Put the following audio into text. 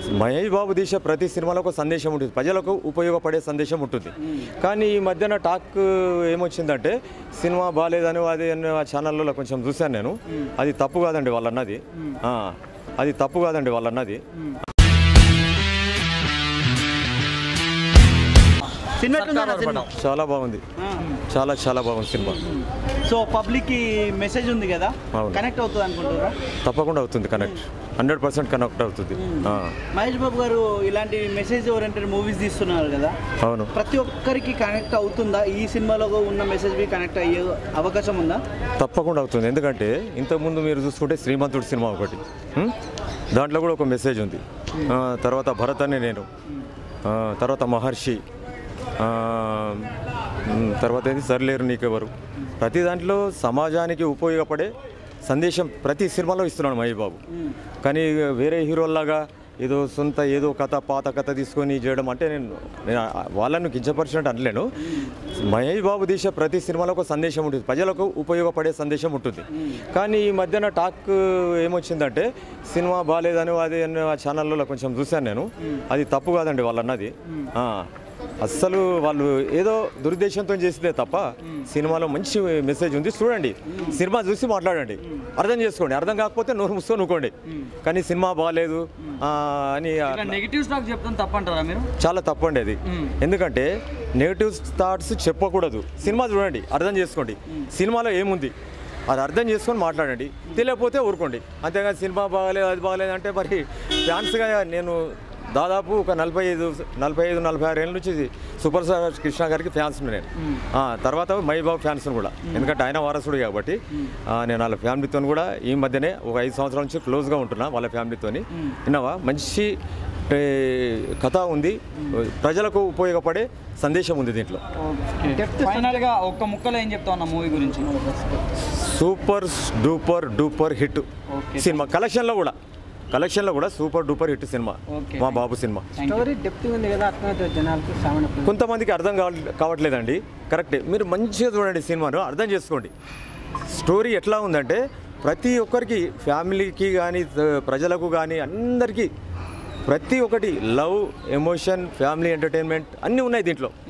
మహేష్ బాబు తీసే ప్రతి సినిమాలో ఒక సందేశం ఉంటుంది ప్రజలకు ఉపయోగపడే సందేశం ఉంటుంది కానీ ఈ మధ్యన టాక్ ఏమొచ్చిందంటే సినిమా బాగాలేదని అది అని ఆ ఛానల్లో కొంచెం చూశాను నేను అది తప్పు కాదండి వాళ్ళన్నది ఆ, అది తప్పు కాదండి వాళ్ళన్నది సినిమా ఎట్లుందన్న సినిమా చాలా బాగుంది ఆ. చాలా చాలా బాగుంది సినిమా సో పబ్లిక్ కి మెసేజ్ ఉంది కదా అవును. కనెక్ట్ అవుతుంది అనుకుంటారా తప్పకుండా అవుతుంది కనెక్ట్ హండ్రెడ్ పర్సెంట్ కనెక్ట్ అవుతుంది ఆ, మహేష్ బాబు గారు ఇలాంటి మెసేజ్ ఓరియంటెడ్ మూవీస్ తీస్తున్నారు కదా అవును ప్రతి ఒక్కరికి కనెక్ట్ అవుతుందా ఈ సినిమాలో ఉన్న మెసేజ్ కి కనెక్ట్ అయ్యే అవకాశం ఉందా తప్పకుండా అవుతుంది ఎందుకంటే ఇంతకుముందు మీరు చూసుకుంటే శ్రీమంతుడు సినిమా ఒకటి ఉం? దాంట్లో కూడా ఒక మెసేజ్ ఉంది ఆ, తర్వాత భరత్ అనే నేను ఆ, తర్వాత మహర్షి ఆ, ఉం, తర్వాత ఏంది సర్లేరు నీకెవరు ప్రతి దాంట్లో సమాజానికి ఉపయోగపడే సందేశం ప్రతి సినిమాలో ఇస్తున్నాడు మహేష్ బాబు కానీ వేరే హీరోల్లాగా ఏదో సొంత ఏదో కథ పాత కథ తీసుకొని చేయడం అంటే నేను నేను వాళ్ళను కించపరిచినట్టు అనలేను మహేష్ బాబు తీసే ప్రతి సినిమాలో ఒక సందేశం ఉంటుంది ప్రజలకు ఉపయోగపడే సందేశం ఉంటుంది కానీ ఈ మధ్యన టాక్ ఏమొచ్చిందంటే సినిమా బాగాలేదని అది అని ఆ ఛానల్లో కొంచెం చూశాను నేను అది తప్పు కాదండి వాళ్ళన్నది ఆ, అస్సలు వాళ్ళు ఏదో దురుద్దేశంతో చేసిందే తప్ప సినిమాలో మంచి మెసేజ్ ఉంది చూడండి సినిమా చూసి మాట్లాడండి అర్థం చేసుకోండి అర్థం కాకపోతే నోరు మూసుకొని ఊకోండి కానీ సినిమా బాగాలేదు ఆ, అని అట్లా- నెగిటివ్ స్టాక్ చెప్తాను తప్పంటారా మీరు చాలా తప్పండి అది ఎందుకంటే నెగిటివ్ థాట్స్ చెప్పకూడదు సినిమా చూడండి అర్థం చేసుకోండి సినిమాలో ఏముంది అది అర్థం చేసుకొని మాట్లాడండి తెలియకపోతే ఊరుకోండి అంతేగాని సినిమా బాగాలేదు అది బాగాలేదు అంటే మరి ఫ్యాన్స్గా నేను దాదాపు ఒక నలభై ఐదు నలభై ఐదు నలభై ఆరు ఏళ్ళ నుంచి సూపర్ స్టార్ కృష్ణ గారికి ఫ్యాన్స్ నేను ఆ, తర్వాత మహిబాబు ఫ్యాన్స్ కూడా ఎందుకంటే ఆయన వారసుడు కాబట్టి ఆ, నేను వాళ్ళ ఫ్యామిలీతో కూడా ఈ మధ్యనే ఒక ఐదు సంవత్సరాల నుంచి క్లోజ్గా ఉంటున్నా వాళ్ళ ఫ్యామిలీతోని విన్నావా మంచి ఏ, కథ ఉంది ప్రజలకు ఉపయోగపడే సందేశం ఉంది దీంట్లో ఫైనల్ గా ఒక్క ముక్కలో ఏం చెప్తా ఉన్నా మూవీ గురించి super duper duper hit Okay. Cinema కలెక్షన్లో కూడా కలెక్షన్లో కూడా super duper hit cinema Okay. మా బాబు సినిమా స్టోరీ డెప్త్ ఉంది కదా అర్థమవుతుంది జనాలకు శ్రావణ కొంతమందికి అర్థం కావ కావట్లేదండి కరెక్టే మీరు మంచిగా చూడండి సినిమాను అర్థం చేసుకోండి స్టోరీ ఎట్లా ఉందంటే ప్రతి ఒక్కరికి ఫ్యామిలీకి కానీ ప్రజలకు కానీ అందరికీ ప్రతి ఒక్కటి లవ్ ఎమోషన్ ఫ్యామిలీ ఎంటర్టైన్మెంట్ అన్నీ ఉన్నాయి దీంట్లో